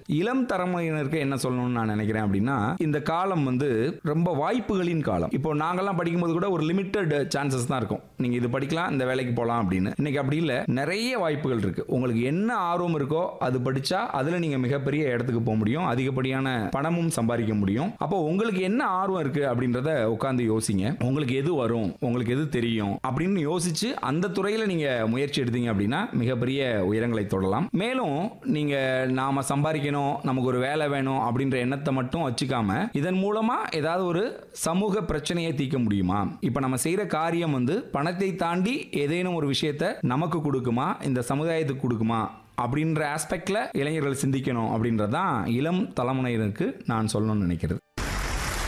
இளம் தலைமுறையினருக்கு என்ன சொல்லணும்னு நான் நினைக்கிறேன் அப்படின்னா இந்த காலம் வந்து ரொம்ப வாய்ப்புகளின் காலம் இப்போ நாங்கெல்லாம் படிக்கும்போது கூட ஒரு லிமிட்டட் சான்சஸ் தான் இருக்கும் நீங்க இது படிக்கலாம் இந்த வேலைக்கு போகலாம் அப்படின்னு இன்னைக்கு அப்படி இல்லை நிறைய வாய்ப்புகள் இருக்கு உங்களுக்கு என்ன ஆர்வம் இருக்கோ அது படிச்சா அதுல நீங்க மிகப்பெரிய இடத்துக்கு போக முடியும் அதிகப்படியான பணமும் சம்பாதிக்க முடியும் அப்போ உங்களுக்கு என்ன ஆர்வம் இருக்கு அப்படின்றத உட்காந்து யோசிங்க உங்களுக்கு எது வரும் உங்களுக்கு எது தெரியும் அப்படின்னு யோசிச்சு அந்த துறையில நீங்க முயற்சி எடுத்தீங்க அப்படின்னா மிகப்பெரிய உயரங்களை தொடலாம் மேலும் நீங்க நாம சம்பாதிக்கணும் நமக்கு ஒரு வேலை வேணும் அப்படின்ற எண்ணத்தை மட்டும் வச்சுக்காம இதன் மூலமா ஏதாவது ஒரு சமூக பிரச்சனையை தீர்க்க முடியுமா இப்ப நம்ம செய்யற காரியம் வந்து பணத்தை தாண்டி ஏதேனும் ஒரு விஷயத்தை நமக்கு கொடுக்குமா இந்த சமுதாயத்துக்கு கொடுக்குமா அப்படின்ற ஆஸ்பெக்ட்ல இளைஞர்கள் சிந்திக்கணும் அப்படின்றதான் இளம் தலைமுறையினருக்கு நான் சொல்லணும்னு நினைக்கிறது